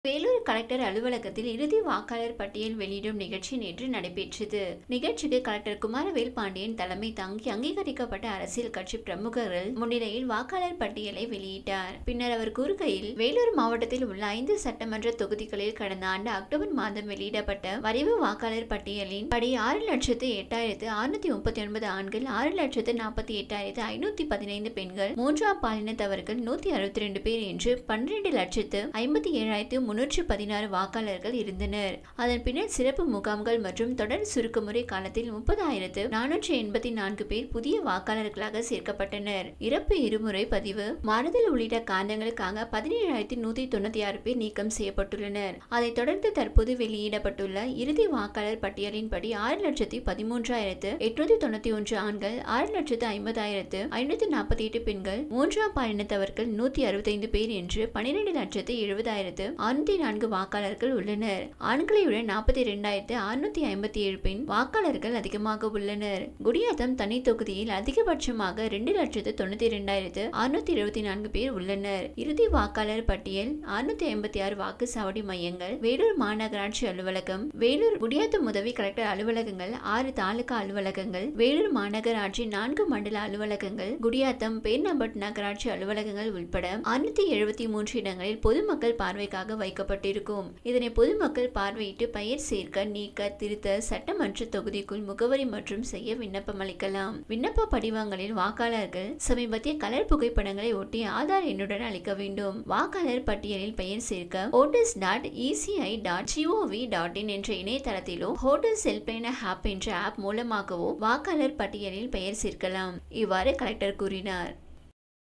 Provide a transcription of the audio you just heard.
Vellore collector அலுவலகத்தில் இறுதி வாக்காளர் பட்டியல் வெளியிடும் நிகழ்ச்சி நேற்று நடைபெற்றது நிகழ்ச்சிக்கு கலெக்டர் குமாரவேல் பாண்டியன் தலைமை தாங்கி அங்கீகரிக்கப்பட்ட அரசியல் கட்சி பிரமுகர்கள் முன்னிலையில் வாக்காளர் பட்டியலை வெளியிட்டார் பின்னர் அவர் கூறுகையில் வேலூர் மாவட்டத்தில் உள்ள ஐந்து சட்டமன்ற தொகுதிகளில் கடந்த ஆண்டு அக்டோபர் மாதம் வெளியிடப்பட்ட வரைவு வாக்காளர் பட்டியலின் படி ஆறு லட்சத்து எட்டாயிரத்து அறுநூத்தி முப்பத்தி ஒன்பது ஆண்கள் ஆறு லட்சத்து நாற்பத்தி எட்டாயிரத்து ஐநூத்தி பதினைந்து பெண்கள் மூன்றாம் பாலினத்தவர்கள் நூத்தி அறுபத்தி ரெண்டு பேர் என்று பன்னிரண்டு லட்சத்து ஐம்பத்தி ஏழாயிரத்து முன்னூற்று பதினாறு வாக்காளர்கள் இருந்தனர் அதன் பின்னர் சிறப்பு முகாம்கள் மற்றும் தொடர் சுருக்கமுறை காலத்தில் முப்பதாயிரத்து நானூற்று எண்பத்தி நான்கு பேர் புதிய வாக்காளர்களாக சேர்க்கப்பட்டனர் இறப்பு இருமுறை பதிவு மாறுதல் உள்ளிட்ட காரணங்களுக்காக பதினேழாயிரத்தி நூத்தி தொண்ணூத்தி ஆறு பேர் நீக்கம் செய்யப்பட்டுள்ளனர் அதைத் தொடர்ந்து தற்போது வெளியிடப்பட்டுள்ள இறுதி வாக்காளர் பட்டியலின்படி ஆறு லட்சத்தி பதிமூன்றாயிரத்து எட்நூத்தி தொண்ணூத்தி ஒன்று ஆண்கள் ஆறு லட்சத்து ஐம்பதாயிரத்து ஐநூத்தி நாற்பத்தி எட்டு பெண்கள் மூன்றாம் பாலினத்தவர்கள் நூத்தி அறுபத்தைந்து பேர் என்று பனிரெண்டு லட்சத்து எழுபதாயிரத்து அறுநூத்தி நான்கு வாக்காளர்கள் உள்ளனர் ஆண்களை விட நாற்பத்தி இரண்டாயிரத்து அறுநூத்தி ஐம்பத்தி ஏழு பெண் வாக்காளர்கள் அதிகமாக உள்ளனர் குடியாத்தம் தனி தொகுதியில் அதிகபட்சமாக இரண்டு லட்சத்து தொண்ணூத்தி இரண்டாயிரத்து அறுநூத்தி இருபத்தி நான்கு பேர் உள்ளனர் இறுதி வாக்காளர் பட்டியல் அறுநூத்தி ஐம்பத்தி ஆறு வாக்குச்சாவடி மையங்கள் வேலூர் மாநகராட்சி அலுவலகம் வேலூர் குடியாத்தம் உதவி கலெக்டர் அலுவலகங்கள் ஆறு தாலுகா அலுவலகங்கள் வேலூர் மாநகராட்சி நான்கு மண்டல அலுவலகங்கள் குடியாத்தம் பேர்நம்பட் நகராட்சி அலுவலகங்கள் உட்பட அறுநூத்தி எழுபத்தி மூன்று இடங்களில் பொதுமக்கள் பார்வைக்காக வைக்கப்பட்டிருக்கும் இதனை பொதுமக்கள் பார்வையிட்டு பெயர் சேர்க்க நீக்க திருத்த சட்டமன்ற தொகுதிக்குள் முகவரி மற்றும் செய்ய விண்ணப்பம் அளிக்கலாம் விண்ணப்ப படிவங்களில் வாக்காளர்கள் சமீபத்திய கலர் புகைப்படங்களை ஒட்டி ஆதார் எண்ணுடன் அளிக்க வேண்டும் வாக்காளர் பட்டியலில் பெயர் சேர்க்க voters dot ECI dot GOV dot in என்ற இணையதளத்திலோ ஹோட்டல்ஸ் ஹெல்ப்லைன் ஆப் என்ற ஆப் மூலமாகவோ வாக்காளர் பட்டியலில் பெயர் சேர்க்கலாம் இவ்வாறு கலெக்டர் கூறினார்